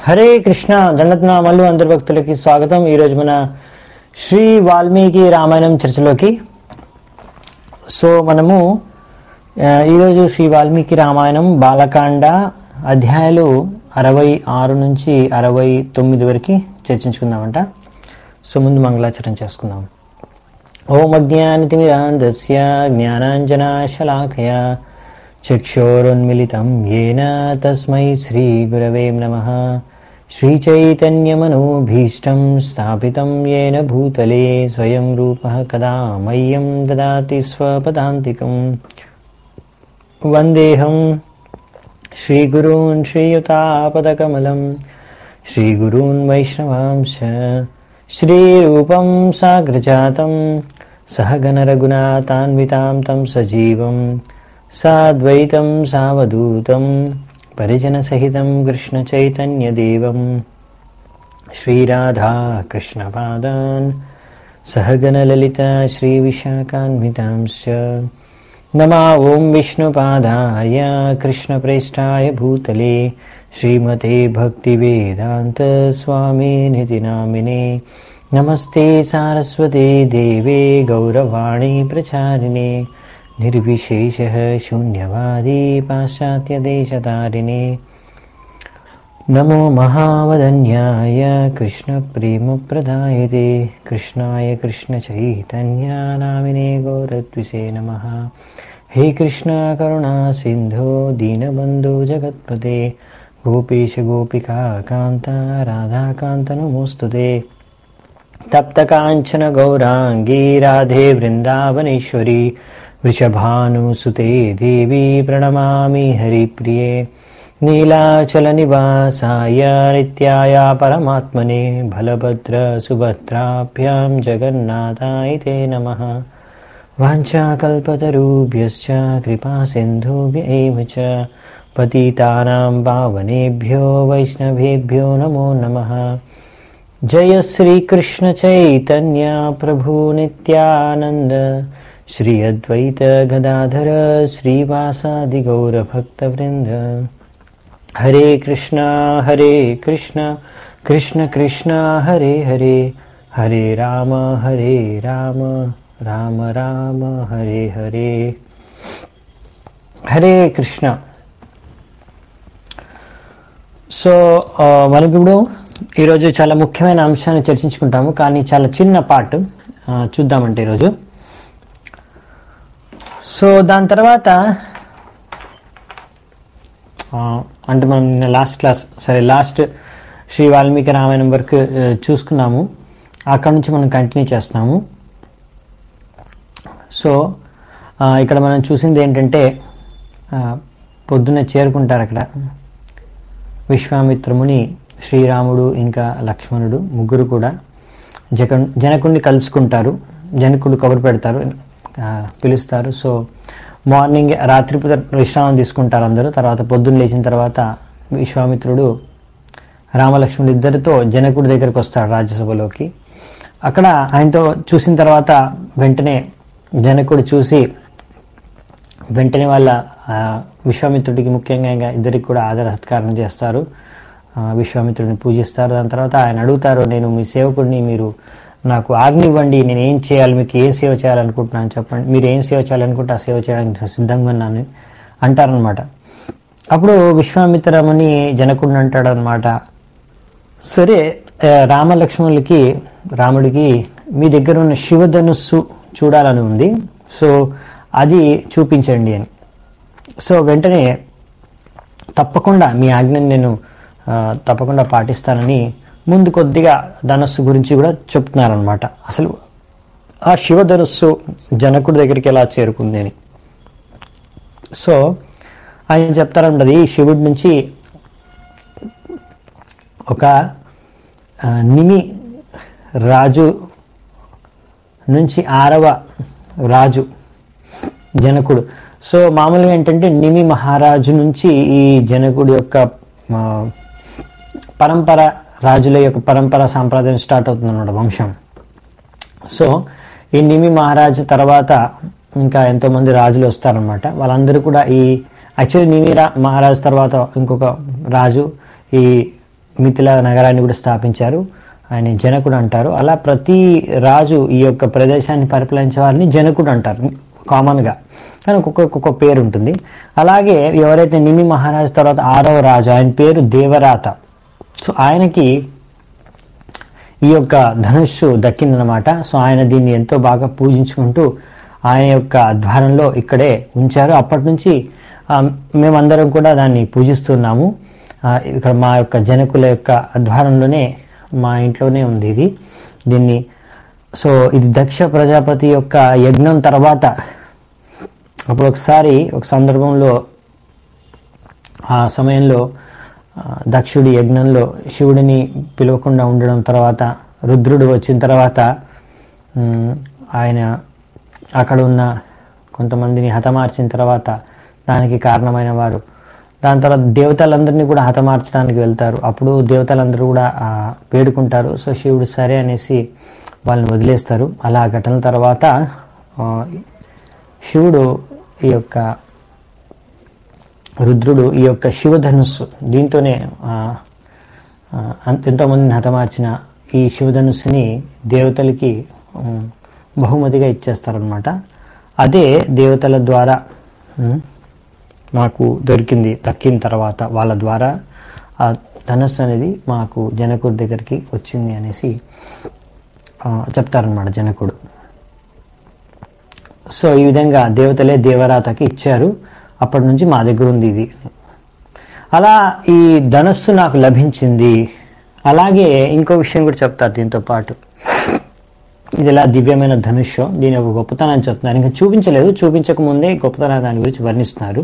హరే కృష్ణ దండత్నామల్లు అందరి భక్తులకి స్వాగతం ఈరోజు మన శ్రీ వాల్మీకి రామాయణం చర్చలోకి సో మనము ఆ, ఈరోజు శ్రీ వాల్మీకి రామాయణం బాలకాండ అధ్యాయాలు అరవై ఆరు నుంచి అరవై తొమ్మిది వరకు చర్చించుకుందామంట సో ముందు మంగళాచరణ చేసుకుందాం ఓం అజ్ఞానతిమిరాంధస్య జ్ఞానాంజనాశలాకయ చక్షోరున్మిలితం येन తస్మై శ్రీగురవే నమః శ్రీచైతన్యమనోభీష్టం స్థాపితం येन భూతలే స్వయం రూపः కదా మह्यं దదాతి స్వపదాంతికం వందేహం శ్రీగురూన్ శ్రీయుతాపదకమలం శ్రీగురూన్ వైష్ణవాంశ శ్రీరూపం సాగ్రజాతం సహగణరఘునాథాన్వితాం తం సజీవం సాద్వైతం సావధూతం పరిజనసహితం కృష్ణచైతన్యదేవం శ్రీరాధా కృష్ణపాదాన్ సహగణలలిత శ్రీవిశాఖాన్వితాంశ नमा ॐ विष्णुपादाय कृष्णप्रेष्ठाय भूतले श्रीमते भक्तिवेदान्तस्वामिनिति नामिने नमस्ते सारस्वते देवे गौरवाणी प्रचारिणे निर्विशेषः शून्यवादी पाश्चात्यदेशतारिणे नमो महावदन्याय कृष्णप्रेमप्रदायते कृष्णाय कृष्णचैतन्यानामिने गौरद्विषे नमः हे कृष्ण करुणा सिन्धो दीनबन्धो जगत्पते गोपेश गोपिका कान्त राधाकान्त नमोऽस्तु ते तप्तकाञ्चन गौराङ्गी राधे वृन्दावनेश्वरी वृषभानुसुते देवी प्रणमामि हरिप्रिये नीलाचलनिवासाय नित्याय परमात्मने बलभद्रसुभद्राभ्यां जगन्नाथाय ते नमः वाञ्छाकल्पतरुभ्यश्च कृपासिन्धुभ्य एव च पतितानां पावनेभ्यो वैष्णवेभ्यो नमो नमः जय श्रीकृष्णचैतन्य प्रभु नित्यानन्द श्री अद्वैत गदाधर श्रीवासादिगौरभक्तवृन्द हरे कृष्णा हरे कृष्णा कृष्ण कृष्ण हरे हरे हरे राम हरे राम రామ రామ హరే హరే హరే కృష్ణ సో ఆ, మనం ఇప్పుడు ఈరోజు చాలా ముఖ్యమైన అంశాన్ని చర్చించుకుంటాము కానీ చాలా చిన్న పార్ట్ ఆ, చూద్దామంటే ఈరోజు సో దాని తర్వాత ఆ, అంటే మనం నిన్న లాస్ట్ క్లాస్ సరే లాస్ట్ శ్రీ వాల్మీకి రామాయణం వరకు ఆ, చూసుకున్నాము అక్కడ నుంచి మనం కంటిన్యూ చేస్తున్నాము సో ఆ, ఇక్కడ మనం చూసింది ఏంటంటే ఆ, పొద్దున్న చేరుకుంటారు అక్కడ విశ్వామిత్రముని శ్రీరాముడు ఇంకా లక్ష్మణుడు ముగ్గురు కూడా జగ జనకుడిని కలుసుకుంటారు జనకుడు కబురు పెడతారు ఆ, పిలుస్తారు సో మార్నింగ్ రాత్రి పూట విశ్రామం తీసుకుంటారు అందరూ తర్వాత పొద్దున్న లేచిన తర్వాత విశ్వామిత్రుడు రామలక్ష్మణుడు ఇద్దరితో జనకుడి దగ్గరకు వస్తాడు రాజ్యసభలోకి అక్కడ ఆయనతో చూసిన తర్వాత వెంటనే జనకుడు చూసి వెంటనే వాళ్ళ ఆ, విశ్వామిత్రుడికి ముఖ్యంగా ఇంకా ఇద్దరికి కూడా ఆదర సత్కారం చేస్తారు ఆ, విశ్వామిత్రుడిని పూజిస్తారు దాని తర్వాత ఆయన అడుగుతారు నేను మీ సేవకుడిని మీరు నాకు ఆజ్ఞ ఇవ్వండి నేను ఏం చేయాలి మీకు ఏం సేవ చేయాలనుకుంటున్నాను చెప్పండి మీరు ఏం సేవ చేయాలనుకుంటే ఆ సేవ చేయడానికి సిద్ధంగా ఉన్నాను అంటారనమాట అప్పుడు విశ్వామిత్రముని జనకుడిని అంటాడు అనమాట సరే ఆ, రామలక్ష్మణులకి రాముడికి మీ దగ్గర ఉన్న శివధనుస్సు చూడాలని ఉంది సో అది చూపించండి అని సో వెంటనే తప్పకుండా మీ ఆజ్ఞని నేను ఆ, తప్పకుండా పాటిస్తానని ముందు కొద్దిగా ధనస్సు గురించి కూడా చెప్తున్నారనమాట అసలు ఆ శివధనుస్సు జనకుడి దగ్గరికి ఎలా చేరుకుంది అని సో ఆయన చెప్తారంటది శివుడి నుంచి ఒక ఆ, నిమి రాజు నుంచి ఆరవ రాజు జనకుడు సో మామూలుగా ఏంటంటే నిమి మహారాజు నుంచి ఈ జనకుడి యొక్క ఆ, పరంపర రాజుల యొక్క పరంపర సాంప్రదాయం స్టార్ట్ అవుతుంది అన్నమాట వంశం సో ఈ నిమి మహారాజు తర్వాత ఇంకా ఎంతోమంది రాజులు వస్తారనమాట వాళ్ళందరూ కూడా ఈ యాక్చువల్లీ నిమి రా మహారాజు తర్వాత ఇంకొక రాజు ఈ మిథిల నగరాన్ని కూడా స్థాపించారు ఆయన జనకుడు అంటారు అలా ప్రతి రాజు ఈ యొక్క ప్రదేశాన్ని పరిపాలించే వారిని జనకుడు అంటారు కామన్గా కానీ ఒక్కొక్క ఒక్కొక్క పేరు ఉంటుంది అలాగే ఎవరైతే నిమి మహారాజు తర్వాత ఆరవ రాజు ఆయన పేరు దేవరాత సో ఆయనకి ఈ యొక్క ధనుస్సు దక్కిందనమాట సో ఆయన దీన్ని ఎంతో బాగా పూజించుకుంటూ ఆయన యొక్క ద్వారంలో ఇక్కడే ఉంచారు అప్పటి నుంచి ఆ, మేమందరం కూడా దాన్ని పూజిస్తున్నాము ఆ, ఇక్కడ మా యొక్క జనకుల యొక్క ద్వారంలోనే మా ఇంట్లోనే ఉంది ఇది దీన్ని సో ఇది దక్ష ప్రజాపతి యొక్క యజ్ఞం తర్వాత అప్పుడు ఒకసారి ఒక సందర్భంలో ఆ సమయంలో ఆ, దక్షుడి యజ్ఞంలో శివుడిని పిలవకుండా ఉండడం తర్వాత రుద్రుడు వచ్చిన తర్వాత ఉమ్, ఆయన అక్కడ ఉన్న కొంతమందిని హతమార్చిన తర్వాత దానికి కారణమైన వారు దాని తర్వాత దేవతలందరినీ కూడా హతమార్చడానికి వెళ్తారు అప్పుడు దేవతలందరూ కూడా ఆ, వేడుకుంటారు సో శివుడు సరే అనేసి వాళ్ళని వదిలేస్తారు అలా ఆ ఘటన తర్వాత ఆ, శివుడు ఈ యొక్క రుద్రుడు ఈ యొక్క శివధనుస్సు దీంతోనే ఆ, ఆ, అం- ఎంతోమందిని హతమార్చిన ఈ శివధనుస్సుని దేవతలకి ఉమ్, బహుమతిగా ఇచ్చేస్తారనమాట అదే దేవతల ద్వారా ఉమ్, మాకు దొరికింది దక్కిన తర్వాత వాళ్ళ ద్వారా ఆ ధనస్సు అనేది మాకు జనకుడి దగ్గరికి వచ్చింది అనేసి ఆ, చెప్తారనమాట జనకుడు సో ఈ విధంగా దేవతలే దేవరాతకి ఇచ్చారు అప్పటి నుంచి మా దగ్గర ఉంది ఇది అలా ఈ ధనస్సు నాకు లభించింది అలాగే ఇంకో విషయం కూడా చెప్తారు దీంతో పాటు ఇది ఇలా దివ్యమైన ధనుష్యం దీని యొక్క గొప్పతనాన్ని చెప్తున్నారు ఇంకా చూపించలేదు చూపించక ముందే గొప్పతనాన్ని దాని గురించి వర్ణిస్తున్నారు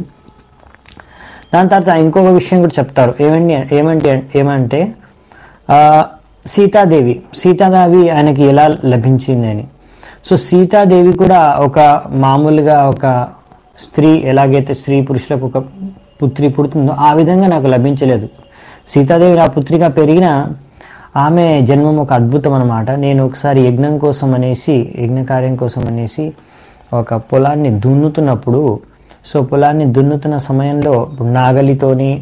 దాని తర్వాత ఇంకొక విషయం కూడా చెప్తారు ఏమండి ఏమంటే ఏమంటే ఆ, సీతాదేవి సీతాదేవి ఆయనకి ఎలా లభించింది అని సో సీతాదేవి కూడా ఒక మామూలుగా ఒక స్త్రీ ఎలాగైతే స్త్రీ పురుషులకు ఒక పుత్రి పుడుతుందో ఆ విధంగా నాకు లభించలేదు సీతాదేవి నా పుత్రిగా పెరిగిన ఆమె జన్మం ఒక అద్భుతం అనమాట నేను ఒకసారి యజ్ఞం కోసం అనేసి యజ్ఞ కార్యం కోసం అనేసి ఒక పొలాన్ని దున్నుతున్నప్పుడు సో పొలాన్ని దున్నుతున్న సమయంలో ఇప్పుడు నాగలితోని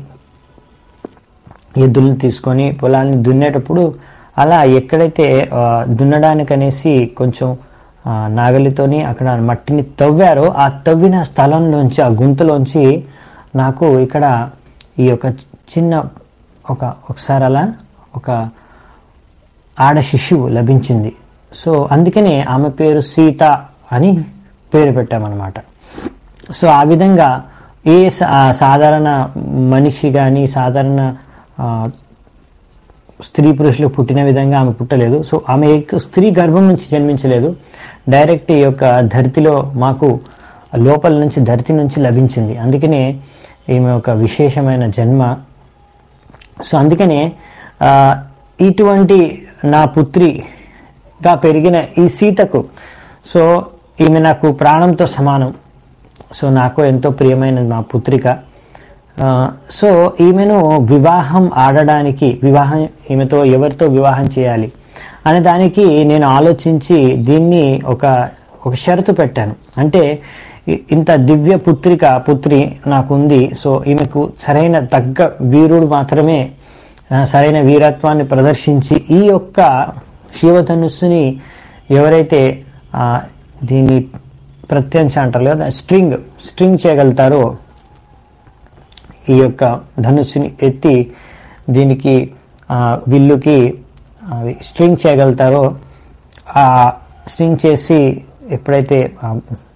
ఎద్దులను తీసుకొని పొలాన్ని దున్నేటప్పుడు అలా ఎక్కడైతే ఆ, దున్నడానికి అనేసి కొంచెం ఆ, నాగలితోని అక్కడ మట్టిని తవ్వారో ఆ తవ్విన స్థలంలోంచి ఆ గుంతలోంచి నాకు ఇక్కడ ఈ యొక్క చిన్న ఒక ఒకసారి అలా ఒక ఆడ శిశువు లభించింది సో అందుకనే ఆమె పేరు సీత అని పేరు పెట్టామన్నమాట సో ఆ విధంగా ఏ సా- ఆ సాధారణ మనిషి కానీ సాధారణ ఆ, స్త్రీ పురుషులు పుట్టిన విధంగా ఆమె పుట్టలేదు సో ఆమె యొక్క స్త్రీ గర్భం నుంచి జన్మించలేదు డైరెక్ట్ ఈ యొక్క ధరితిలో మాకు లోపల నుంచి ధరితి నుంచి లభించింది అందుకనే ఈమె ఒక విశేషమైన జన్మ సో అందుకనే ఆ, ఇటువంటి నా పుత్రిగా పెరిగిన ఈ సీతకు సో ఈమె నాకు ప్రాణంతో సమానం సో నాకు ఎంతో ప్రియమైన మా పుత్రిక ఆ, సో ఈమెను వివాహం ఆడడానికి వివాహం ఈమెతో ఎవరితో వివాహం చేయాలి అనే దానికి నేను ఆలోచించి దీన్ని ఒక ఒక షరతు పెట్టాను అంటే ఇ- ఇంత దివ్య పుత్రిక పుత్రి నాకు ఉంది సో ఈమెకు సరైన తగ్గ వీరుడు మాత్రమే ఆ, సరైన వీరత్వాన్ని ప్రదర్శించి ఈ యొక్క శివధనుస్సుని ఎవరైతే ఆ, దీన్ని ప్రత్యంశ అంటారు కదా స్ట్రింగ్ స్ట్రింగ్ చేయగలుగుతారో ఈ యొక్క ధనుస్సుని ఎత్తి దీనికి ఆ, విల్లుకి అవి స్ట్రింగ్ చేయగలుగుతారో ఆ స్ట్రింగ్ చేసి ఎప్పుడైతే ఆ,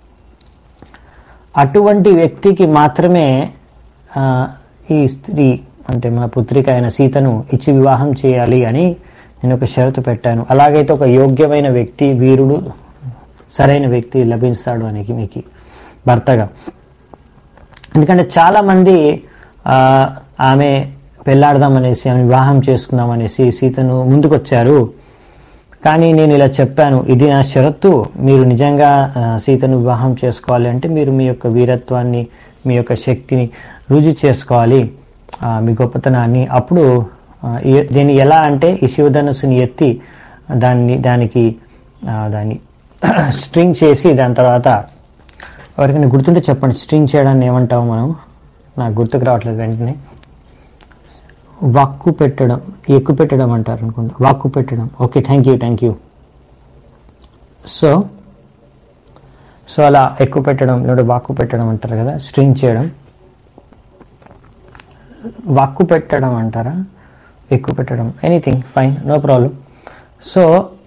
అటువంటి వ్యక్తికి మాత్రమే ఆ, ఈ స్త్రీ అంటే మా పుత్రిక అయిన సీతను ఇచ్చి వివాహం చేయాలి అని నేను ఒక షరతు పెట్టాను అలాగైతే ఒక యోగ్యమైన వ్యక్తి వీరుడు సరైన వ్యక్తి లభిస్తాడు అని మీకు భర్తగా ఎందుకంటే చాలామంది ఆ, ఆమె పెళ్ళాడదాం అనేసి ఆమె వివాహం చేసుకుందాం అనేసి సీతను ముందుకొచ్చారు కానీ నేను ఇలా చెప్పాను ఇది నా షరత్తు మీరు నిజంగా ఆ, సీతను వివాహం చేసుకోవాలి అంటే మీరు మీ యొక్క వీరత్వాన్ని మీ యొక్క శక్తిని రుజువు చేసుకోవాలి ఆ, మీ గొప్పతనాన్ని అప్పుడు ఆ, ఈ- దీన్ని ఎలా అంటే ఈ శివధనుస్సుని ఎత్తి దాన్ని దానికి ఆ, దాన్ని స్ట్రింగ్ చేసి దాని తర్వాత ఎవరికైనా గుర్తుంటే చెప్పండి స్ట్రింగ్ చేయడాన్ని ఏమంటాము మనం నాకు గుర్తుకు రావట్లేదు వెంటనే వాక్కు పెట్టడం ఎక్కువ పెట్టడం అంటారు అనుకుంటా వాక్కు పెట్టడం okay thank you thank you so so అలా ఎక్కువ పెట్టడం లేదా వాక్కు పెట్టడం అంటారు కదా స్ట్రింగ్ చేయడం వాక్కు పెట్టడం అంటారా ఎక్కువ పెట్టడం anything fine no problem so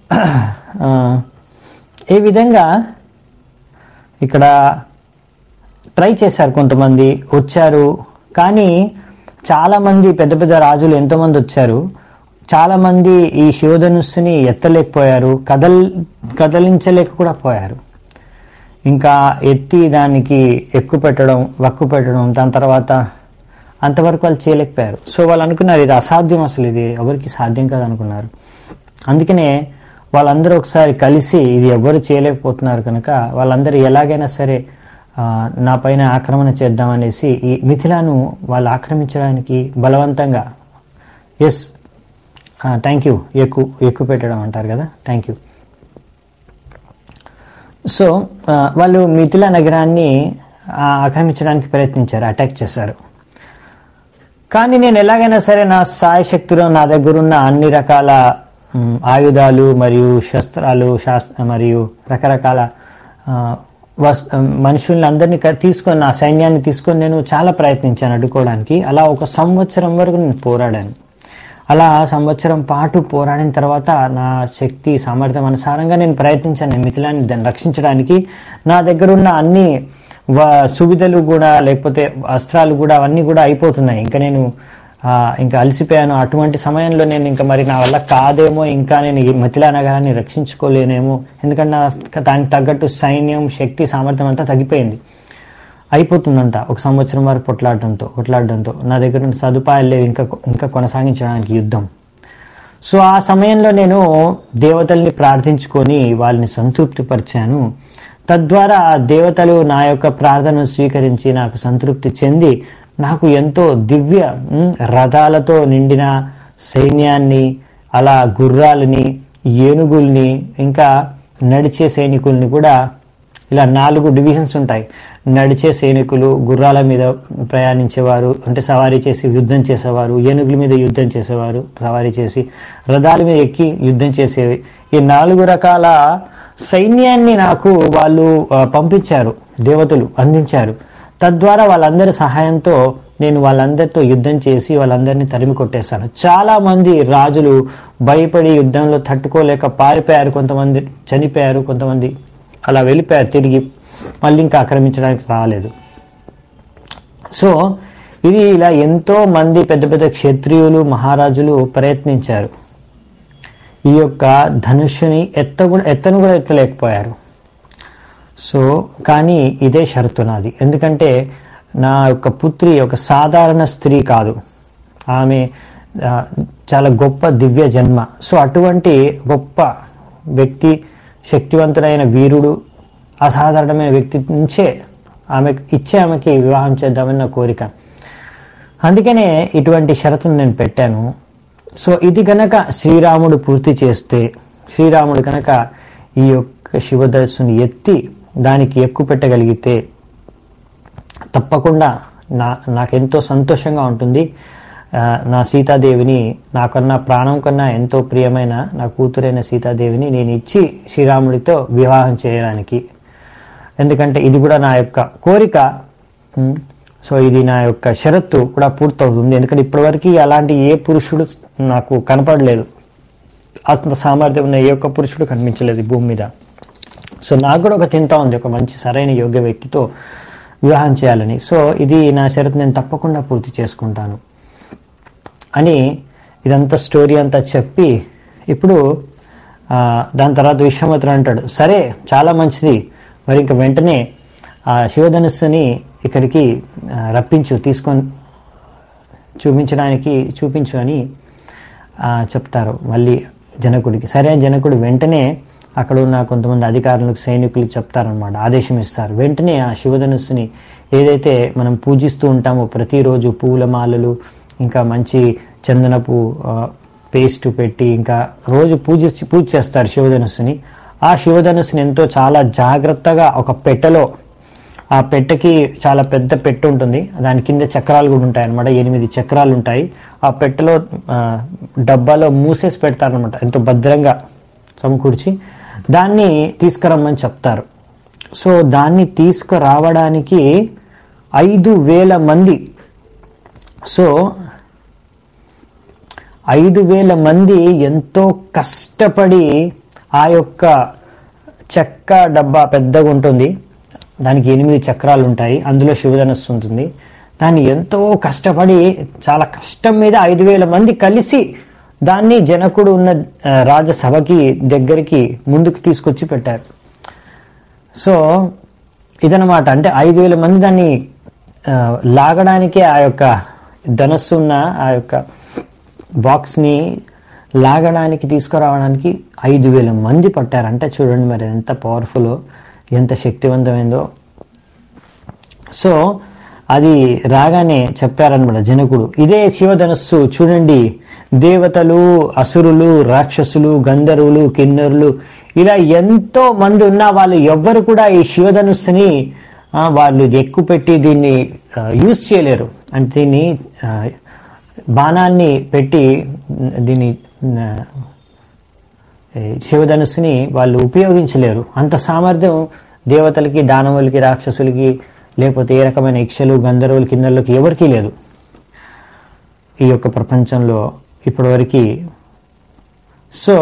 ఈ విధంగా ఇక్కడ ట్రై చేశారు కొంతమంది వచ్చారు కానీ చాలామంది పెద్ద పెద్ద రాజులు ఎంతోమంది వచ్చారు చాలామంది ఈ శివధనుస్సుని ఎత్తలేకపోయారు కదల్ కదలించలేక కూడా పోయారు ఇంకా ఎత్తి దానికి ఎక్కువ పెట్టడం వక్కు పెట్టడం దాని తర్వాత అంతవరకు వాళ్ళు చేయలేకపోయారు సో వాళ్ళు అనుకున్నారు ఇది అసాధ్యం అసలు ఇది ఎవరికి సాధ్యం కాదు అనుకున్నారు అందుకనే వాళ్ళందరూ ఒకసారి కలిసి ఇది ఎవరు చేయలేకపోతున్నారు కనుక వాళ్ళందరూ ఎలాగైనా సరే ఆ, నా పైన ఆక్రమణ చేద్దామనేసి ఈ మిథిలాను వాళ్ళు ఆక్రమించడానికి బలవంతంగా ఎస్ థ్యాంక్ యూ ఎక్కువ ఎక్కువ పెట్టడం అంటారు కదా థ్యాంక్ యూ సో ఆ, వాళ్ళు మిథిలా నగరాన్ని ఆ, ఆక్రమించడానికి ప్రయత్నించారు అటాక్ చేశారు కానీ నేను ఎలాగైనా సరే నా సాయ శక్తిలో నా దగ్గర ఉన్న అన్ని రకాల మ్, ఆయుధాలు మరియు శస్త్రాలు శాస్త్ర మరియు రకరకాల ఆ, వస్ మనుషుల్ని అందరినీ క- తీసుకొని నా సైన్యాన్ని తీసుకొని నేను చాలా ప్రయత్నించాను అడ్డుకోవడానికి అలా ఒక సంవత్సరం వరకు నేను పోరాడాను అలా సంవత్సరం పాటు పోరాడిన తర్వాత నా శక్తి సామర్థ్యం అనుసారంగా నేను ప్రయత్నించాను నేను మిథిలాన్ని దాన్ని రక్షించడానికి నా దగ్గర ఉన్న అన్ని వ- సువిధలు కూడా లేకపోతే అస్త్రాలు కూడా అవన్నీ కూడా అయిపోతున్నాయి ఇంకా నేను ఆ, ఇంకా అలసిపోయాను అటువంటి సమయంలో నేను ఇంకా మరి నా వల్ల కాదేమో ఇంకా నేను ఈ మిథిలా నగరాన్ని రక్షించుకోలేనేమో ఎందుకంటే నా దానికి తగ్గట్టు సైన్యం శక్తి సామర్థ్యం అంతా తగ్గిపోయింది అయిపోతుందంట ఒక సంవత్సరం వరకు పొట్లాడడంతో కొట్లాడడంతో నా దగ్గర ఉన్న సదుపాయాలు లేవు ఇంకా ఇంకా కొనసాగించడానికి యుద్ధం సో ఆ సమయంలో నేను దేవతల్ని ప్రార్థించుకొని వాళ్ళని సంతృప్తిపరిచాను తద్వారా దేవతలు నా యొక్క ప్రార్థనను స్వీకరించి నాకు సంతృప్తి చెంది నాకు ఎంతో దివ్య ఉమ్, రథాలతో నిండిన సైన్యాన్ని అలా గుర్రాలని ఏనుగుల్ని ఇంకా నడిచే సైనికుల్ని కూడా ఇలా నాలుగు డివిజన్స్ ఉంటాయి నడిచే సైనికులు గుర్రాల మీద ప్రయాణించేవారు అంటే సవారీ చేసి యుద్ధం చేసేవారు ఏనుగుల మీద యుద్ధం చేసేవారు సవారీ చేసి రథాల మీద ఎక్కి యుద్ధం చేసేవి ఈ నాలుగు రకాల సైన్యాన్ని నాకు వాళ్ళు ఆ, పంపించారు దేవతలు అందించారు తద్వారా వాళ్ళందరి సహాయంతో నేను వాళ్ళందరితో యుద్ధం చేసి వాళ్ళందరినీ తరిమి కొట్టేశాను చాలా మంది రాజులు భయపడి యుద్ధంలో తట్టుకోలేక పారిపోయారు కొంతమంది చనిపోయారు కొంతమంది అలా వెళ్ళిపోయారు తిరిగి మళ్ళీ ఇంకా ఆక్రమించడానికి రాలేదు సో ఇది ఇలా ఎంతో మంది పెద్ద పెద్ద క్షత్రియులు మహారాజులు ప్రయత్నించారు ఈ యొక్క ధనుష్యుని ఎత్త కూడా ఎత్తను కూడా ఎత్తలేకపోయారు సో కానీ ఇదే షరతు నాది ఎందుకంటే నా యొక్క పుత్రి ఒక సాధారణ స్త్రీ కాదు ఆమె ఆ, చాలా గొప్ప దివ్య జన్మ సో అటువంటి గొప్ప వ్యక్తి శక్తివంతుడైన వీరుడు అసాధారణమైన వ్యక్తి నుంచే ఆమె ఇచ్చే ఆమెకి వివాహం చేద్దామని నా కోరిక అందుకనే ఇటువంటి షరతును నేను పెట్టాను సో ఇది గనక శ్రీరాముడు పూర్తి చేస్తే శ్రీరాముడు కనుక ఈ యొక్క శివదర్శుని ఎత్తి దానికి ఎక్కువ పెట్టగలిగితే తప్పకుండా నా నాకెంతో సంతోషంగా ఉంటుంది ఆ, నా సీతాదేవిని నాకన్నా ప్రాణం కన్నా ఎంతో ప్రియమైన నా కూతురైన సీతాదేవిని నేను ఇచ్చి శ్రీరాముడితో వివాహం చేయడానికి ఎందుకంటే ఇది కూడా నా యొక్క కోరిక ఉమ్, సో ఇది నా యొక్క షరత్తు కూడా పూర్తవుతుంది ఎందుకంటే ఇప్పటివరకు అలాంటి ఏ పురుషుడు నాకు కనపడలేదు అంత సామర్థ్యం ఉన్న ఏ ఒక్క పురుషుడు కనిపించలేదు ఈ భూమి మీద సో నాకు కూడా ఒక చింత ఉంది ఒక మంచి సరైన యోగ్య వ్యక్తితో వివాహం చేయాలని సో ఇది నా షరతు నేను తప్పకుండా పూర్తి చేసుకుంటాను అని ఇదంతా స్టోరీ అంతా చెప్పి ఇప్పుడు ఆ, దాని తర్వాత విశ్వామిత్రుడు అంటాడు సరే చాలా మంచిది మరి ఇంక వెంటనే ఆ శివధనుస్సుని ఇక్కడికి ఆ, రప్పించు తీసుకొని చూపించడానికి చూపించు అని ఆ, చెప్తారు మళ్ళీ జనకుడికి సరే అని జనకుడు వెంటనే అక్కడ ఉన్న కొంతమంది అధికారులకు సైనికులకు చెప్తారనమాట ఆదేశం ఇస్తారు వెంటనే ఆ శివధనుస్సుని ఏదైతే మనం పూజిస్తూ ఉంటామో ప్రతిరోజు పూల మాలలు ఇంకా మంచి చందనపు ఆ, పేస్ట్ పెట్టి ఇంకా రోజు పూజ పూజ చేస్తారు శివధనుస్సుని ఆ శివధనుస్సుని ఎంతో చాలా జాగ్రత్తగా ఒక పెట్టెలో ఆ పెట్టెకి చాలా పెద్ద పెట్టె ఉంటుంది దాని కింద చక్రాలు కూడా ఉంటాయి అనమాట ఎనిమిది చక్రాలు ఉంటాయి ఆ పెట్టెలో ఆ, డబ్బాలో మూసేసి పెడతారనమాట ఎంతో భద్రంగా సమకూర్చి దాన్ని తీసుకురమ్మని చెప్తారు సో దాన్ని తీసుకురావడానికి ఐదు వేల మంది సో ఐదు వేల మంది ఎంతో కష్టపడి ఆ యొక్క చెక్క డబ్బా పెద్దగా ఉంటుంది దానికి ఎనిమిది చక్రాలు ఉంటాయి అందులో శివధనస్సు ఉంటుంది దాన్ని ఎంతో కష్టపడి చాలా కష్టం మీద ఐదు వేల మంది కలిసి దాన్ని జనకుడు ఉన్న ఆ, రాజసభకి దగ్గరికి ముందుకు తీసుకొచ్చి పెట్టారు సో ఇదనమాట అంటే ఐదు వేల మంది దాన్ని ఆ, లాగడానికి ఆ యొక్క ధనస్సు ఉన్న ఆ యొక్క బాక్స్ని లాగడానికి తీసుకురావడానికి ఐదు వేల మంది పట్టారు అంటే చూడండి మరి ఎంత పవర్ఫుల్ ఎంత శక్తివంతమైందో సో అది రాగానే చెప్పారనమాట జనకుడు ఇదే శివధనస్సు చూడండి దేవతలు అసురులు రాక్షసులు గంధర్వులు కిన్నరులు ఇలా ఎంతో మంది ఉన్న వాళ్ళు ఎవ్వరు కూడా ఈ శివధనుస్సుని ఆ, వాళ్ళు ఎక్కువ పెట్టి దీన్ని యూజ్ చేయలేరు అంటే దీన్ని ఆ, బాణాన్ని పెట్టి దీన్ని ఆ, ఈ శివధనుస్సుని వాళ్ళు ఉపయోగించలేరు అంత సామర్థ్యం దేవతలకి దానవులకి రాక్షసులకి లేకపోతే ఏ రకమైన ఇక్షలు గంధర్వులు కిందర్లకి ఎవరికీ లేదు ఈ యొక్క ప్రపంచంలో ఇప్పటివరకు సో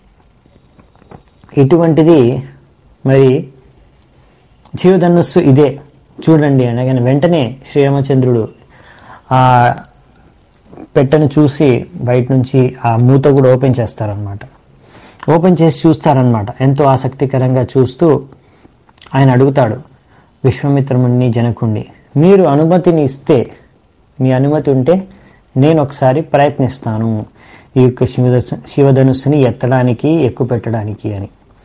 ఇటువంటిది మరి జీవధనుస్సు ఇదే చూడండి అనగానే వెంటనే శ్రీరామచంద్రుడు ఆ పెట్టెను చూసి బయట నుంచి ఆ మూత కూడా ఓపెన్ చేస్తారనమాట ఓపెన్ చేసి చూస్తారనమాట ఎంతో ఆసక్తికరంగా చూస్తూ ఆయన అడుగుతాడు విశ్వామిత్రముని జనకుణ్ణి మీరు అనుమతిని ఇస్తే మీ అనుమతి ఉంటే నేను ఒకసారి ప్రయత్నిస్తాను ఈ యొక్క శివధను శివధనుస్సుని ఎత్తడానికి ఎక్కువ పెట్టడానికి అని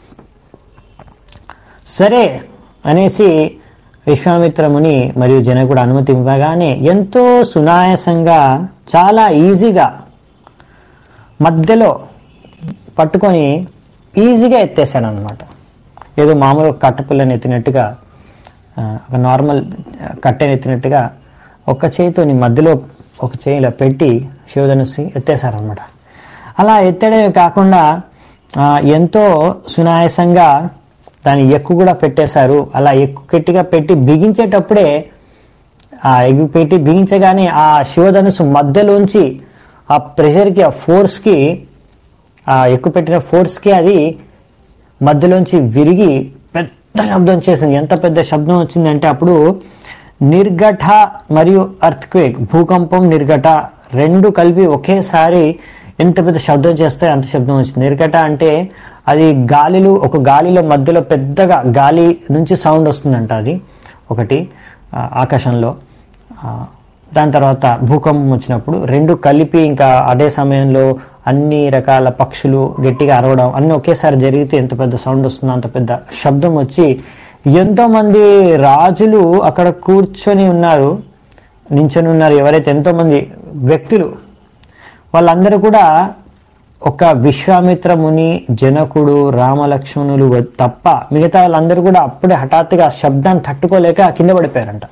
సరే అనేసి విశ్వామిత్రముని మరియు జనకుడు అనుమతి ఇవ్వగానే ఎంతో సునాయాసంగా చాలా ఈజీగా మధ్యలో పట్టుకొని ఈజీగా ఎత్తేసాడు అనమాట ఏదో మామూలు కట్టపుల్లని ఎత్తినట్టుగా ఆ, ఒక నార్మల్ కట్టెని ఎత్తినట్టుగా ఒక చేతితోని మధ్యలో ఒక చేయి ఇలా పెట్టి శివధనుస్సు ఎత్తేసారనమాట అలా ఎత్తడమే కాకుండా ఆ, ఎంతో సునాయాసంగా దాని ఎక్కు కూడా పెట్టేశారు అలా ఎక్కు గట్టిగా పెట్టి బిగించేటప్పుడే ఆ ఎగ్గు పెట్టి బిగించగానే ఆ శివధనుసు మధ్యలోంచి ఆ ప్రెషర్కి ఆ ఫోర్స్కి ఆ ఎక్కువ పెట్టిన ఫోర్స్కి అది మధ్యలోంచి విరిగి పెద్ద శబ్దం చేసింది ఎంత పెద్ద శబ్దం వచ్చిందంటే అప్పుడు నిర్ఘట మరియు అర్త్క్వేక్ భూకంపం నిర్ఘట రెండు కలిపి ఒకేసారి ఎంత పెద్ద శబ్దం చేస్తే అంత శబ్దం వచ్చింది నిర్ఘట అంటే అది గాలిలో ఒక గాలిలో మధ్యలో పెద్దగా గాలి నుంచి సౌండ్ వస్తుందంట అది ఒకటి ఆ, ఆకాశంలో ఆ, దాని తర్వాత భూకంపం వచ్చినప్పుడు రెండు కలిపి ఇంకా అదే సమయంలో అన్ని రకాల పక్షులు గట్టిగా అరవడం అన్ని ఒకేసారి జరిగితే ఎంత పెద్ద సౌండ్ వస్తుందో అంత పెద్ద శబ్దం వచ్చి ఎంతో మంది రాజులు అక్కడ కూర్చొని ఉన్నారు నించొని ఉన్నారు ఎవరైతే ఎంతో మంది వ్యక్తులు వాళ్ళందరూ కూడా ఒక విశ్వామిత్ర ముని జనకుడు రామలక్ష్మణులు వ- తప్ప మిగతా వాళ్ళందరూ కూడా అప్పుడే హఠాత్తుగా ఆ శబ్దాన్ని తట్టుకోలేక కింద పడిపోయారంట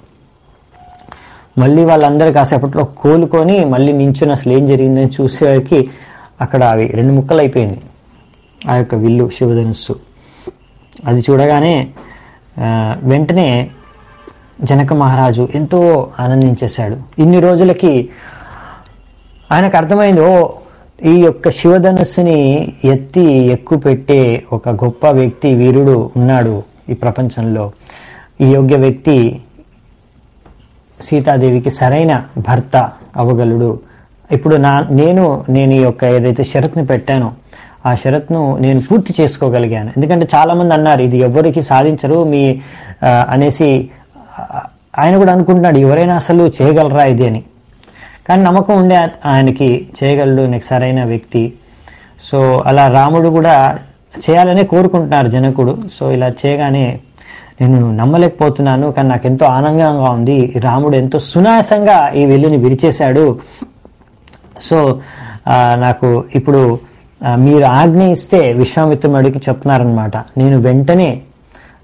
మళ్ళీ వాళ్ళందరూ కాసేపట్లో కోలుకొని మళ్ళీ నించుని అసలు ఏం జరిగిందని చూసేసరికి అక్కడ అవి రెండు ముక్కలు అయిపోయింది ఆ యొక్క విల్లు శివధనుస్సు అది చూడగానే ఆ, వెంటనే జనక మహారాజు ఎంతో ఆనందించేశాడు ఇన్ని రోజులకి ఆయనకు అర్థమైంది ఓ ఈ యొక్క శివధనుస్సుని ఎత్తి ఎక్కువ పెట్టే ఒక గొప్ప వ్యక్తి వీరుడు ఉన్నాడు ఈ ప్రపంచంలో ఈ యోగ్య వ్యక్తి సీతాదేవికి సరైన భర్త అవ్వగలడు ఇప్పుడు నా నేను నేను ఈ యొక్క ఏదైతే షరత్ని పెట్టానో ఆ షరత్ను నేను పూర్తి చేసుకోగలిగాను ఎందుకంటే చాలామంది అన్నారు ఇది ఎవరికి సాధించరు మీ ఆ, అనేసి ఆ, ఆయన కూడా అనుకుంటున్నాడు ఎవరైనా అసలు చేయగలరా ఇది అని కానీ నమ్మకం ఉండే ఆయనకి చేయగలడు నాకు సరైన వ్యక్తి సో అలా రాముడు కూడా చేయాలనే కోరుకుంటున్నారు జనకుడు సో ఇలా చేయగానే నేను నమ్మలేకపోతున్నాను కానీ నాకు ఎంతో ఆనందంగా ఉంది రాముడు ఎంతో సునాయాసంగా ఈ వెల్లుని విరిచేశాడు సో ఆ, నాకు ఇప్పుడు ఆ, మీరు ఆజ్ఞ ఇస్తే విశ్వామిత్రుడికి చెప్తున్నారనమాట నేను వెంటనే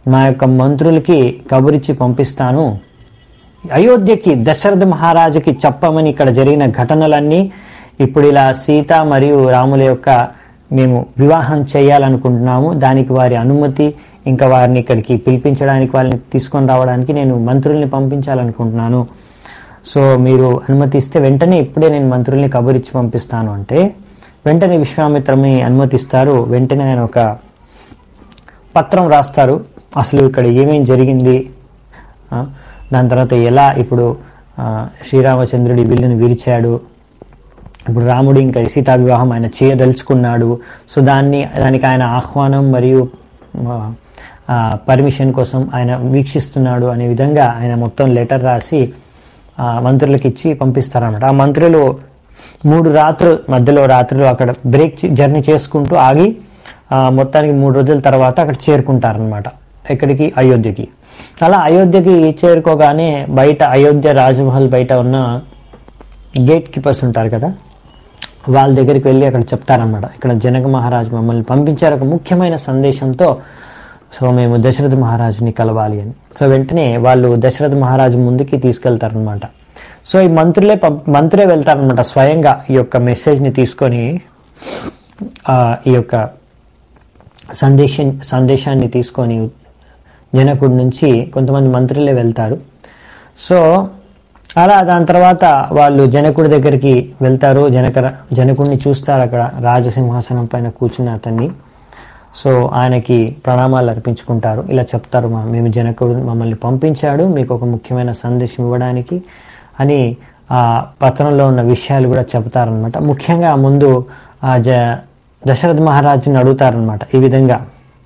మా యొక్క మంత్రులకి కబురిచ్చి పంపిస్తాను అయోధ్యకి దశరథ మహారాజుకి చెప్పమని ఇక్కడ జరిగిన ఘటనలన్నీ ఇప్పుడు ఇలా సీత మరియు రాముల యొక్క మేము వివాహం చేయాలనుకుంటున్నాము దానికి వారి అనుమతి ఇంకా వారిని ఇక్కడికి పిలిపించడానికి వాళ్ళని తీసుకొని రావడానికి నేను మంత్రుల్ని పంపించాలనుకుంటున్నాను సో మీరు అనుమతిస్తే వెంటనే ఇప్పుడే నేను మంత్రుల్ని కబురిచ్చి పంపిస్తాను అంటే వెంటనే విశ్వామిత్రని అనుమతిస్తారు వెంటనే ఆయన ఒక పత్రం రాస్తారు అసలు ఇక్కడ ఏమేం జరిగింది ఆ, దాని తర్వాత ఎలా ఇప్పుడు ఆ, శ్రీరామచంద్రుడి విల్లుని విరిచాడు ఇప్పుడు రాముడు ఇంకా సీతా వివాహం ఆయన చేయదలుచుకున్నాడు సో దాన్ని దానికి ఆయన ఆహ్వానం మరియు పర్మిషన్ కోసం ఆయన వీక్షిస్తున్నాడు అనే విధంగా ఆయన మొత్తం లెటర్ రాసి ఆ, మంత్రులకు ఇచ్చి పంపిస్తారన్నమాట ఆ మంత్రులు మూడు రాత్రులు మధ్యలో రాత్రులు అక్కడ బ్రేక్ జర్నీ చేసుకుంటూ ఆగి ఆ, మొత్తానికి మూడు రోజుల తర్వాత అక్కడ చేరుకుంటారనమాట ఎక్కడికి అయోధ్యకి అలా అయోధ్యకి చేరుకోగానే బయట అయోధ్య రాజమహల్ బయట ఉన్న గేట్ కీపర్స్ ఉంటారు కదా వాళ్ళ దగ్గరికి వెళ్ళి అక్కడ చెప్తారనమాట ఇక్కడ జనక మహారాజు మమ్మల్ని పంపించారు ఒక ముఖ్యమైన సందేశంతో సో మేము దశరథ మహారాజుని కలవాలి అని సో వెంటనే వాళ్ళు దశరథ మహారాజు ముందుకి తీసుకెళ్తారనమాట సో ఈ మంత్రులే పం- మంత్రులే వెళ్తారనమాట స్వయంగా ఈ యొక్క మెసేజ్ని తీసుకొని ఆ, ఈ యొక్క సందేశం సందేశాన్ని తీసుకొని జనకుడి నుంచి కొంతమంది మంత్రులే వెళ్తారు సో అలా దాని తర్వాత వాళ్ళు జనకుడి దగ్గరికి వెళ్తారు జనక జనకుడిని చూస్తారు అక్కడ రాజసింహాసనం పైన కూర్చున్న అతన్ని సో ఆయనకి ప్రణామాలు అర్పించుకుంటారు ఇలా చెప్తారు "మా- మేము జనకుడు మమ్మల్ని పంపించాడు మీకు ఒక ముఖ్యమైన సందేశం ఇవ్వడానికి అని ఆ పత్రంలో ఉన్న విషయాలు కూడా చెప్తారనమాట ముఖ్యంగా ముందు ఆ జ దశరథ మహారాజుని అడుగుతారనమాట ఈ విధంగా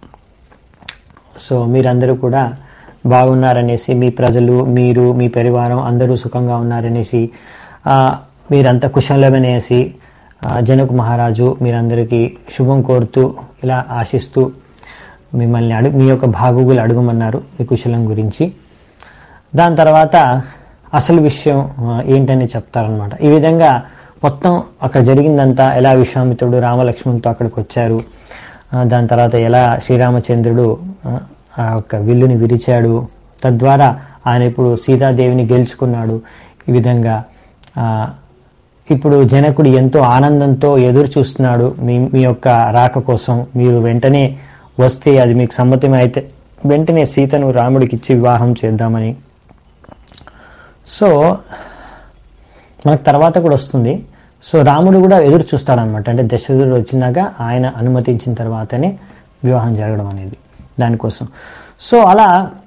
సో మీరందరూ కూడా బాగున్నారనేసి మీ ప్రజలు మీరు మీ పరివారం అందరూ సుఖంగా ఉన్నారనేసి ఆ, మీరంతా కుశలమనేసి ఆ, జనకు మహారాజు మీరందరికీ శుభం కోరుతూ ఇలా ఆశిస్తూ మిమ్మల్ని అడుగు మీ యొక్క బాగోగులు అడగమన్నారు మీ కుశలం గురించి దాని తర్వాత అసలు విషయం ఆ, ఏంటని చెప్తారనమాట ఈ విధంగా మొత్తం అక్కడ జరిగిందంతా ఎలా విశ్వామిత్రుడు రామలక్ష్మణుతో అక్కడికి వచ్చారు ఆ, దాని తర్వాత ఎలా శ్రీరామచంద్రుడు ఆ, ఆ యొక్క విల్లుని విరిచాడు తద్వారా ఆయన ఇప్పుడు సీతాదేవిని గెలుచుకున్నాడు ఈ విధంగా ఆ, ఇప్పుడు జనకుడు ఎంతో ఆనందంతో ఎదురు చూస్తున్నాడు మీ మీ యొక్క రాక కోసం మీరు వెంటనే వస్తే అది మీకు సమ్మతమే అయితే వెంటనే సీతను రాముడికి ఇచ్చి వివాహం చేద్దామని సో మనకు తర్వాత కూడా వస్తుంది సో రాముడు కూడా ఎదురు చూస్తాడనమాట అంటే దశరథుడు వచ్చినాక ఆయన అనుమతించిన తర్వాతనే వివాహం జరగడం అనేది దానికోసం సో అలా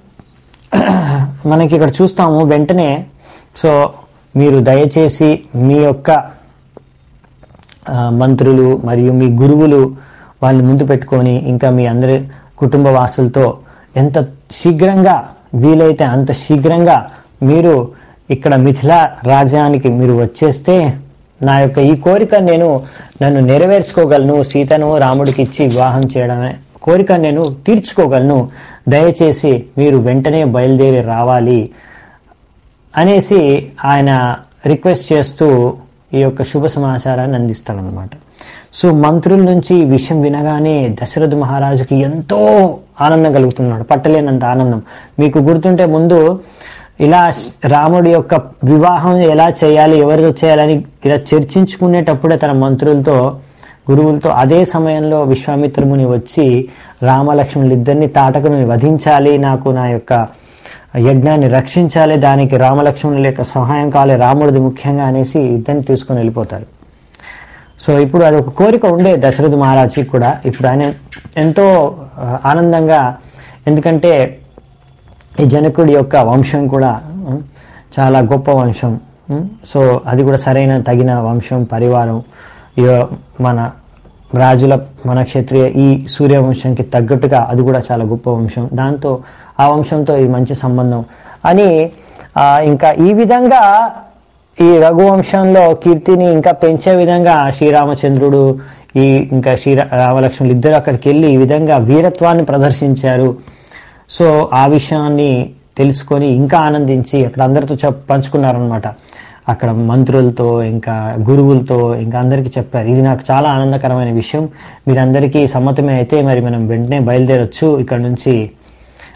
మనకి ఇక్కడ చూస్తాము వెంటనే సో మీరు దయచేసి మీ యొక్క ఆ, మంత్రులు మరియు మీ గురువులు వాళ్ళని ముందు పెట్టుకొని ఇంకా మీ అందరి కుటుంబ వాసులతో ఎంత శీఘ్రంగా వీలైతే అంత శీఘ్రంగా మీరు ఇక్కడ మిథిలా రాజ్యానికి మీరు వచ్చేస్తే నా యొక్క ఈ కోరిక నేను నన్ను నెరవేర్చుకోగలను సీతను రాముడికి ఇచ్చి వివాహం చేయడమే కోరిక నేను తీర్చుకోగలను దయచేసి మీరు వెంటనే బయలుదేరి రావాలి అనేసి ఆయన రిక్వెస్ట్ చేస్తూ ఈ యొక్క శుభ సమాచారాన్ని అందిస్తాడనమాట సో మంత్రుల నుంచి ఈ విషయం వినగానే దశరథ మహారాజుకి ఎంతో ఆనందం కలుగుతున్నాడు పట్టలేనంత ఆనందం మీకు గుర్తుంటే ముందు ఇలా రాముడి యొక్క వివాహం ఎలా చేయాలి ఎవరితో చేయాలని ఇలా చర్చించుకునేటప్పుడే తన మంత్రులతో గురువులతో అదే సమయంలో విశ్వామిత్రముని వచ్చి రామలక్ష్మణులు ఇద్దరిని తాటకుని వధించాలి నాకు నా యొక్క యజ్ఞాన్ని రక్షించాలి దానికి రామలక్ష్మణుల యొక్క సహాయం కావాలి రాముడిది ముఖ్యంగా అనేసి ఇద్దరిని తీసుకొని వెళ్ళిపోతారు సో ఇప్పుడు అది ఒక కోరిక ఉండే దశరథ మహారాజుకి కూడా ఇప్పుడు ఆయన ఎంతో ఆ, ఆనందంగా ఎందుకంటే ఈ జనకుడి యొక్క వంశం కూడా ఉం, చాలా గొప్ప వంశం ఉం, సో అది కూడా సరైన తగిన వంశం పరివారం ఇయ- మన రాజుల మన క్షత్రియ ఈ సూర్యవంశంకి తగ్గట్టుగా అది కూడా చాలా గొప్ప వంశం దాంతో ఆ వంశంతో ఈ మంచి సంబంధం అని ఆ, ఇంకా ఈ విధంగా ఈ రఘువంశంలో కీర్తిని ఇంకా పెంచే విధంగా శ్రీరామచంద్రుడు ఈ ఇంకా శ్రీరా రామలక్ష్మణులు ఇద్దరు అక్కడికి వెళ్ళి ఈ విధంగా వీరత్వాన్ని ప్రదర్శించారు సో ఆ విషయాన్ని తెలుసుకొని ఇంకా ఆనందించి అక్కడ అందరితో చెప్ పంచుకున్నారనమాట అక్కడ మంత్రులతో ఇంకా గురువులతో ఇంకా అందరికీ చెప్పారు ఇది నాకు చాలా ఆనందకరమైన విషయం మీరందరికీ సమ్మతమే అయితే మరి మనం వెంటనే బయలుదేరొచ్చు ఇక్కడ నుంచి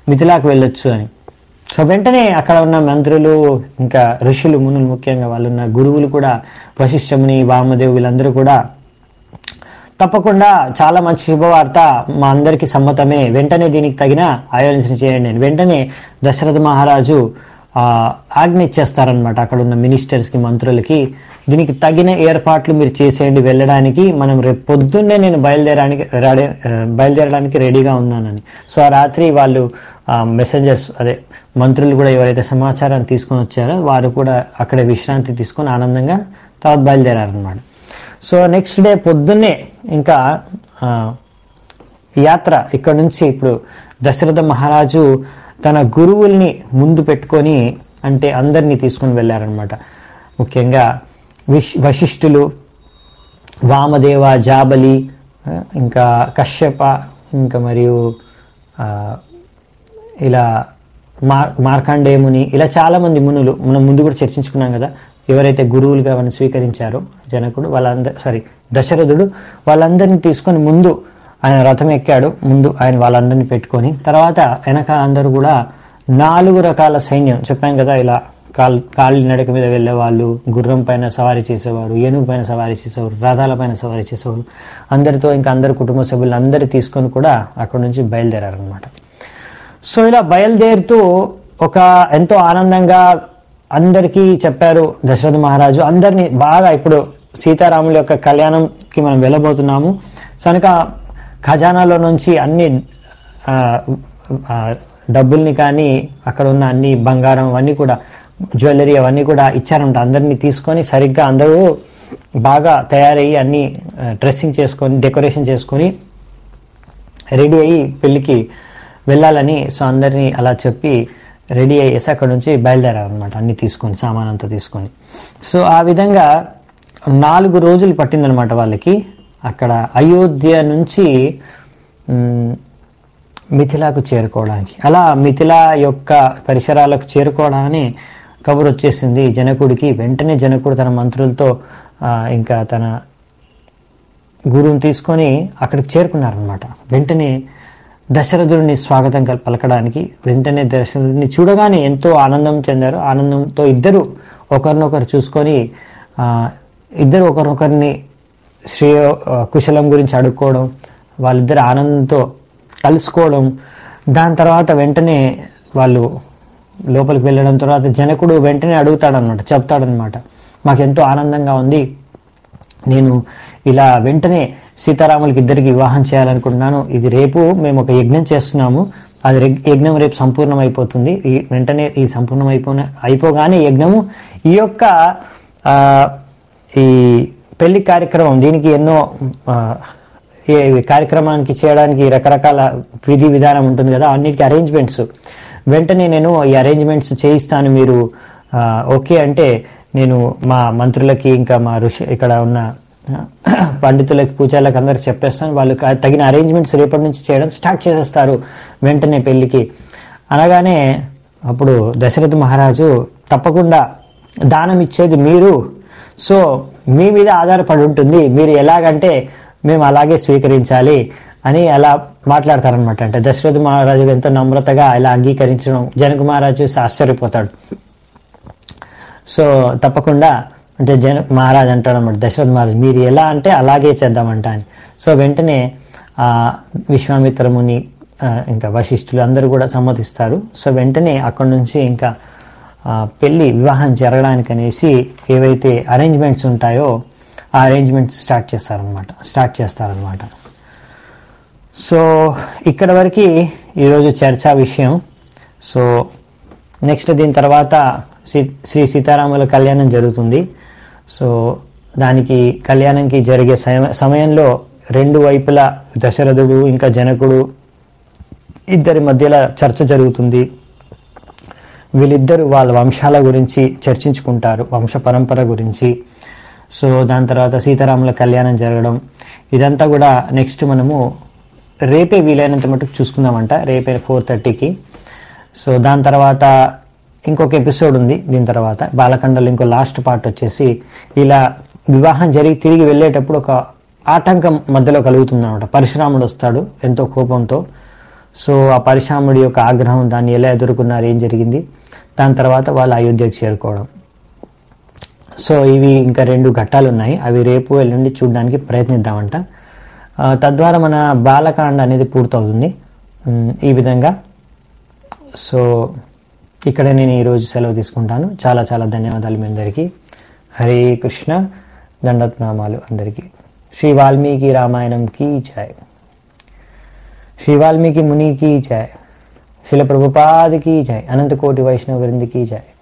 మిథిలాకు వెళ్ళొచ్చు అని సో వెంటనే అక్కడ ఉన్న మంత్రులు ఇంకా ఋషులు మునులు ముఖ్యంగా వాళ్ళు ఉన్న గురువులు కూడా వశిష్ఠముని వామదేవు వీళ్ళందరూ కూడా తప్పకుండా చాలా మంచి శుభవార్త మా అందరికీ సమ్మతమే వెంటనే దీనికి తగిన ఆయోజన చేయండి అని వెంటనే దశరథ మహారాజు ఆ, ఆజ్ఞ ఇచ్చేస్తారనమాట అక్కడ ఉన్న మినిస్టర్స్కి మంత్రులకి దీనికి తగిన ఏర్పాట్లు మీరు చేసేయండి వెళ్ళడానికి మనం రేపు పొద్దున్నే నేను బయలుదేరడానికి రెడీ ఆ, బయలుదేరడానికి రెడీగా ఉన్నానని సో ఆ రాత్రి వాళ్ళు మెసెంజర్స్ అదే మంత్రులు కూడా ఎవరైతే సమాచారాన్ని తీసుకొని వచ్చారో వారు కూడా అక్కడే విశ్రాంతి తీసుకొని ఆనందంగా తర్వాత బయలుదేరారనమాట సో నెక్స్ట్ డే పొద్దున్నే ఇంకా ఆ, యాత్ర ఇక్కడ నుంచి ఇప్పుడు దశరథ మహారాజు తన గురువుల్ని ముందు పెట్టుకొని అంటే అందరినీ తీసుకొని వెళ్ళారనమాట ముఖ్యంగా విశ్ వశిష్ఠులు వామదేవ జాబలి ఆ, ఇంకా కశ్యప ఇంకా మరియు ఆ, ఇలా మార్ మార్కండేయ ముని ఇలా చాలామంది మునులు మనం ముందు కూడా చర్చించుకున్నాం కదా ఎవరైతే గురువులుగా మనం స్వీకరించారో జనకుడు వాళ్ళందరూ సారీ దశరథుడు వాళ్ళందరినీ తీసుకొని ముందు ఆయన రథం ఎక్కాడు ముందు ఆయన వాళ్ళందరినీ పెట్టుకొని తర్వాత వెనక అందరూ కూడా నాలుగు రకాల సైన్యం చెప్పాం కదా ఇలా కాల్ కాళ్ళ నడక మీద వెళ్ళేవాళ్ళు గుర్రం పైన సవారీ చేసేవారు ఏనుగు పైన సవారీ చేసేవారు రథాల పైన సవారీ చేసేవారు అందరితో ఇంకా అందరు కుటుంబ సభ్యులు అందరూ తీసుకొని కూడా అక్కడ నుంచి బయలుదేరారనమాట సో ఇలా బయలుదేరుతూ ఒక ఎంతో ఆనందంగా అందరికీ చెప్పారు దశరథ మహారాజు అందరినీ బాగా ఇప్పుడు సీతారాముల యొక్క కళ్యాణంకి మనం వెళ్ళబోతున్నాము సో కనుక ఖజానాలో నుంచి అన్ని ఆ, ఆ, డబ్బుల్ని కానీ అక్కడ ఉన్న అన్ని బంగారం అవన్నీ కూడా జ్యువెలరీ అవన్నీ కూడా ఇచ్చారంట అందరినీ తీసుకొని సరిగ్గా అందరూ బాగా తయారయ్యి అన్ని డ్రెస్సింగ్ చేసుకొని డెకరేషన్ చేసుకొని రెడీ అయ్యి పెళ్ళికి వెళ్ళాలని సో అందరినీ అలా చెప్పి రెడీ అయ్యేసి అక్కడ నుంచి బయలుదేరారనమాట అన్ని తీసుకొని సామాన్ అంతా తీసుకొని సో ఆ విధంగా నాలుగు రోజులు పట్టిందనమాట వాళ్ళకి అక్కడ అయోధ్య నుంచి మ్, మిథిలాకు చేరుకోవడానికి అలా మిథిల యొక్క పరిసరాలకు చేరుకోవడాన్ని కబురు వచ్చేసింది జనకుడికి వెంటనే జనకుడు తన మంత్రులతో ఆ, ఇంకా తన గురువుని తీసుకొని అక్కడికి చేరుకున్నారనమాట వెంటనే దశరథుడిని స్వాగతం కల్- పలకడానికి వెంటనే దశరథుడిని చూడగానే ఎంతో ఆనందం చెందారు ఆనందంతో ఇద్దరు ఒకరినొకరు చూసుకొని ఆ, ఇద్దరు ఒకరినొకరిని శ్రీ ఆ, కుశలం గురించి అడుక్కోవడం వాళ్ళిద్దరు ఆనందంతో కలుసుకోవడం దాని తర్వాత వెంటనే వాళ్ళు లోపలికి వెళ్ళడం తర్వాత జనకుడు వెంటనే అడుగుతాడనమాట చెప్తాడనమాట మాకెంతో ఆనందంగా ఉంది నేను ఇలా వెంటనే సీతారాములకి ఇద్దరికి వివాహం చేయాలనుకుంటున్నాను ఇది రేపు మేము ఒక యజ్ఞం చేస్తున్నాము అది రెగ్- యజ్ఞం రేపు సంపూర్ణం అయిపోతుంది ఈ వెంటనే ఈ సంపూర్ణం అయిపోయిన అయిపోగానే యజ్ఞము ఈ యొక్క ఆ, ఈ పెళ్లి కార్యక్రమం దీనికి ఎన్నో ఆ, ఈ కార్యక్రమానికి చేయడానికి రకరకాల విధి విధానం ఉంటుంది కదా అన్నిటికీ అరేంజ్మెంట్స్ వెంటనే నేను ఈ అరేంజ్మెంట్స్ చేయిస్తాను మీరు ఆ, ఓకే అంటే నేను మా మంత్రులకి ఇంకా మా ఋషి ఇక్కడ ఉన్న ఆ, పండితులకి పూజాలకు అందరికి చెప్పేస్తాను వాళ్ళు కా- తగిన అరేంజ్మెంట్స్ రేపటి నుంచి చేయడం స్టార్ట్ చేసేస్తారు వెంటనే పెళ్ళికి అనగానే అప్పుడు దశరథ మహారాజు తప్పకుండా దానం ఇచ్చేది మీరు సో మీ మీద ఆధారపడి ఉంటుంది మీరు ఎలాగంటే మేము అలాగే స్వీకరించాలి అని అలా మాట్లాడతారనమాట అంటే దశరథ మహారాజు ఎంతో నమ్రతగా ఇలా అంగీకరించడం జనక మహారాజు ఆశ్చర్యపోతాడు సో తప్పకుండా అంటే జన మహారాజ్ అంటాడు అనమాట దశరథ మహారాజ్ మీరు ఎలా అంటే అలాగే చేద్దామంట అని సో వెంటనే ఆ, విశ్వామిత్రముని ఆ, ఇంకా వశిష్ఠులు అందరూ కూడా సమ్మతిస్తారు సో వెంటనే అక్కడి నుంచి ఇంకా ఆ, పెళ్ళి వివాహం జరగడానికి అనేసి ఏవైతే అరేంజ్మెంట్స్ ఉంటాయో ఆ అరేంజ్మెంట్స్ స్టార్ట్ చేస్తారనమాట స్టార్ట్ చేస్తారనమాట సో ఇక్కడ వరకు ఈరోజు చర్చా విషయం సో నెక్స్ట్ దీని తర్వాత శ్రీ శ్రీ సీతారాముల కళ్యాణం జరుగుతుంది సో దానికి కళ్యాణంకి జరిగే సమ- సమయంలో రెండు వైపులా దశరథుడు ఇంకా జనకుడు ఇద్దరి మధ్యలో చర్చ జరుగుతుంది వీళ్ళిద్దరు వాళ్ళ వంశాల గురించి చర్చించుకుంటారు వంశ పరంపర గురించి సో దాని తర్వాత సీతారాముల కళ్యాణం జరగడం ఇదంతా కూడా నెక్స్ట్ మనము రేపే వీలైనంత మటుకు చూసుకుందామంట రేపే ఫోర్ థర్టీకి సో దాని తర్వాత ఇంకొక ఎపిసోడ్ ఉంది దీని తర్వాత బాలకండలో ఇంకో లాస్ట్ పార్ట్ వచ్చేసి ఇలా వివాహం జరిగి తిరిగి వెళ్ళేటప్పుడు ఒక ఆటంకం మధ్యలో కలుగుతుంది అనమాట పరశురాముడు వస్తాడు ఎంతో కోపంతో సో ఆ పరశురాముడి యొక్క ఆగ్రహం దాన్ని ఎలా ఎదుర్కొన్నారు ఏం జరిగింది దాని తర్వాత వాళ్ళు అయోధ్యకు చేరుకోవడం సో ఇవి ఇంకా రెండు ఘట్టాలు ఉన్నాయి అవి రేపు ఎల్లుండి చూడడానికి ప్రయత్నిద్దామంట ఆ, తద్వారా మన బాలకాండ అనేది పూర్తవుతుంది ఉమ్, ఈ విధంగా సో ఇక్కడ నేను ఈరోజు సెలవు తీసుకుంటాను చాలా చాలా ధన్యవాదాలు మీ అందరికీ హరే కృష్ణ దండత్నామాలు అందరికీ శ్రీ వాల్మీకి రామాయణం కీ జయ శ్రీ వాల్మీకి ముని की जय शिल प्रभुपाद की जय अनंत कोटि वैष्णव वृंद की जय